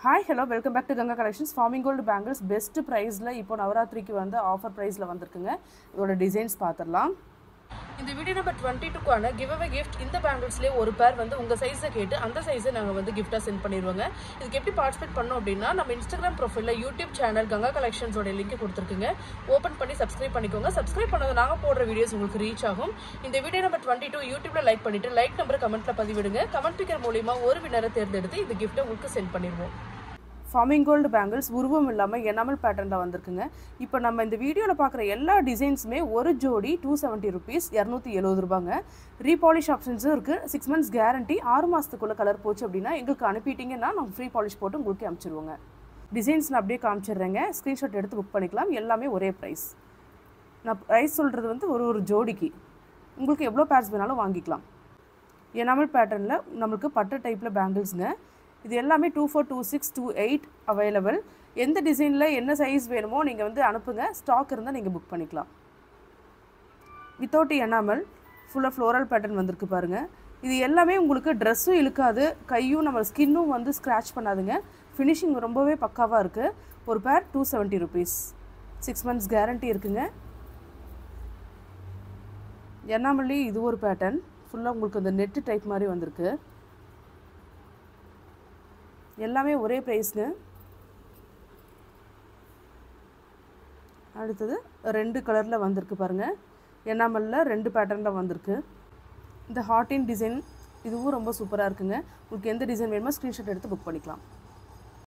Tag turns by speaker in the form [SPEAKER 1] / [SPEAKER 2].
[SPEAKER 1] hi hello welcome back to Ganga collections farming gold bangles best ப்ரைஸில் இப்போ நவராத்திரிக்கு வந்து offer ப்ரைஸில் வந்திருக்குங்க இதோட டிசைன்ஸ் பார்த்துடலாம்
[SPEAKER 2] இந்த வீடியோ நம்பர் டுவெண்ட்டி டூக்கான கிவ் அவே கிஃப்ட் இந்த பேங்கிள்ஸ்லேயே ஒரு பேர் வந்து உங்கள் சைஸை கேட்டு அந்த சைஸை நாங்கள் வந்து கிஃப்டாக சென்ட் பண்ணிடுவோங்க இதுக்கு எப்படி பார்ட்டிசிபேட் பண்ணோம் அப்படின்னா நம்ம இன்ஸ்டாகிராம் ப்ரொஃபைலில் யூடியூப் சேனல் கங்கா கலெக்ஷன்ஸோட லிங்க் கொடுத்துருக்குங்க ஓப்பன் பண்ணி சப்ஸ்கிரைப் பண்ணிக்கோங்க சப்ஸ்கிரைப் பண்ணது நாங்கள் போடுற வீடியோஸ் உங்களுக்கு ரீச் ஆகும் இந்த வீடியோ நம்பர் டுவெண்ட்டி டூ யூடியூப்ல லைக் பண்ணிட்டு லைக் நம்பர் கமெண்ட்ல பதிவிடுங்க கமெண்ட் பிக்கர் மூலியமா ஒரு வினரை தேர்ந்தெடுத்து இந்த கிஃப்ட்டை உங்களுக்கு சென்ட் பண்ணிடுவோம்
[SPEAKER 1] ஃபார்மிங் கோல்டு பேங்கிள்ஸ் உருவம் இல்லாமல் எனாமல் பேட்டர்னில் வந்திருக்குங்க இப்போ நம்ம இந்த வீடியோவில் பார்க்குற எல்லா டிசைன்ஸுமே ஒரு ஜோடி டூ செவன்ட்டி ருபீஸ் இரநூத்தி எழுபது ரூபாங்க ரீபாலிஷ் ஆப்ஷன்ஸும் இருக்குது சிக்ஸ் மந்த்ஸ் கேரண்டி ஆறு மாதத்துக்குள்ளே கலர் போச்சு அப்படின்னா எங்களுக்கு அனுப்பிட்டீங்கன்னா நம்ம ஃப்ரீ பாலிஷ் போட்டு உங்களுக்கு அனுப்பிச்சிடுவோங்க டிசைன்ஸ் நான் அப்படியே காமிச்சிடுறேங்க ஸ்க்ரீன்ஷாட் எடுத்து புக் பண்ணிக்கலாம் எல்லாமே ஒரே ப்ரைஸ் நான் ப்ரைஸ் சொல்கிறது வந்து ஒரு ஒரு ஜோடிக்கு உங்களுக்கு எவ்வளோ பேர்ஸ் வேணாலும் வாங்கிக்கலாம் எனாமல் பேட்டர்னில் நம்மளுக்கு பட்டு டைப்பில் பேங்கிள்ஸுங்க இது எல்லாமே two four two six two eight available எந்த டிசைனில் என்ன சைஸ் வேணுமோ நீங்கள் வந்து அனுப்புங்க ஸ்டாக் இருந்தால் நீங்கள் புக் பண்ணிக்கலாம் வித்தவுட் எனாமல் ஃபுல்லாக ஃப்ளோரல் பேட்டர்ன் வந்திருக்கு பாருங்கள் இது எல்லாமே உங்களுக்கு ட்ரெஸ்ஸும் இழுக்காது கையும் நம்ம ஸ்கின்னும் வந்து ஸ்க்ராட்ச் பண்ணாதுங்க ஃபினிஷிங் ரொம்பவே பக்காவாக இருக்குது ஒரு pair two seventy rupees six months guarantee இருக்குங்க என்னாமல்லி இது ஒரு பேட்டர்ன் ஃபுல்லாக உங்களுக்கு அந்த நெட்டு டைப் மாதிரி வந்திருக்கு எல்லாமே ஒரே ப்ரைஸ்ங்க அடுத்தது ரெண்டு கலரில் வந்திருக்கு பாருங்கள் என்னாமலில் ரெண்டு பேட்டர்னில் வந்திருக்கு இந்த ஹாட்டின் டிசைன் இதுவும் ரொம்ப சூப்பராக இருக்குங்க உங்களுக்கு எந்த டிசைன் வேணுமோ ஸ்க்ரீன்ஷாட் எடுத்து புக் பண்ணிக்கலாம்